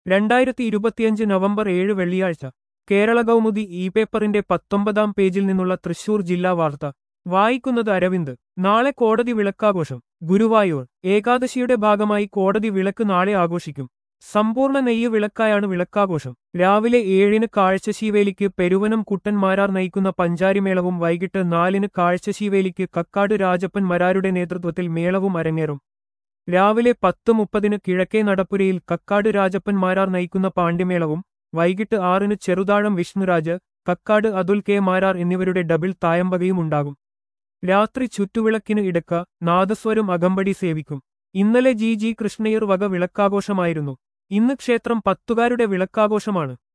രണ്ടായിരത്തി ഇരുപത്തിയഞ്ച് നവംബർ ഏഴ് വെള്ളിയാഴ്ച കേരള കൗമുദി ഇ പേപ്പറിന്റെ പത്തൊമ്പതാം പേജിൽ നിന്നുള്ള തൃശൂർ ജില്ലാ വാർത്ത വായിക്കുന്നത് അരവിന്ദ് നാളെ കോടതി വിളക്കാഘോഷം ഗുരുവായൂർ ഏകാദശിയുടെ ഭാഗമായി കോടതി വിളക്ക് നാളെ ആഘോഷിക്കും സമ്പൂർണ്ണ നെയ്യ് വിളക്കായാണ് വിളക്കാഘോഷം രാവിലെ ഏഴിന് കാഴ്ചശീവേലിക്ക് പെരുവനം കുട്ടന്മാരാർ നയിക്കുന്ന പഞ്ചാരിമേളവും വൈകിട്ട് നാലിന് കാഴ്ചശീവേലിക്ക് കക്കാട് രാജപ്പൻ മരാരുടെ നേതൃത്വത്തിൽ മേളവും അരങ്ങേറും രാവിലെ പത്ത് മുപ്പതിന് കിഴക്കേ നടപ്പുരയിൽ കക്കാട് രാജപ്പൻ മാരാർ നയിക്കുന്ന പാണ്ഡ്യമേളവും വൈകിട്ട് ആറിന് ചെറുതാഴം വിഷ്ണുരാജ് കക്കാട് അതുൽ കെ മാരാർ എന്നിവരുടെ ഡബിൾ തായമ്പകയും ഉണ്ടാകും രാത്രി ചുറ്റുവിളക്കിന് ഇടക്ക നാദസ്വരം അകമ്പടി സേവിക്കും ഇന്നലെ ജി ജി കൃഷ്ണയ്യർ വക വിളക്കാഘോഷമായിരുന്നു ഇന്ന് ക്ഷേത്രം പത്തുകാരുടെ വിളക്കാഘോഷമാണ്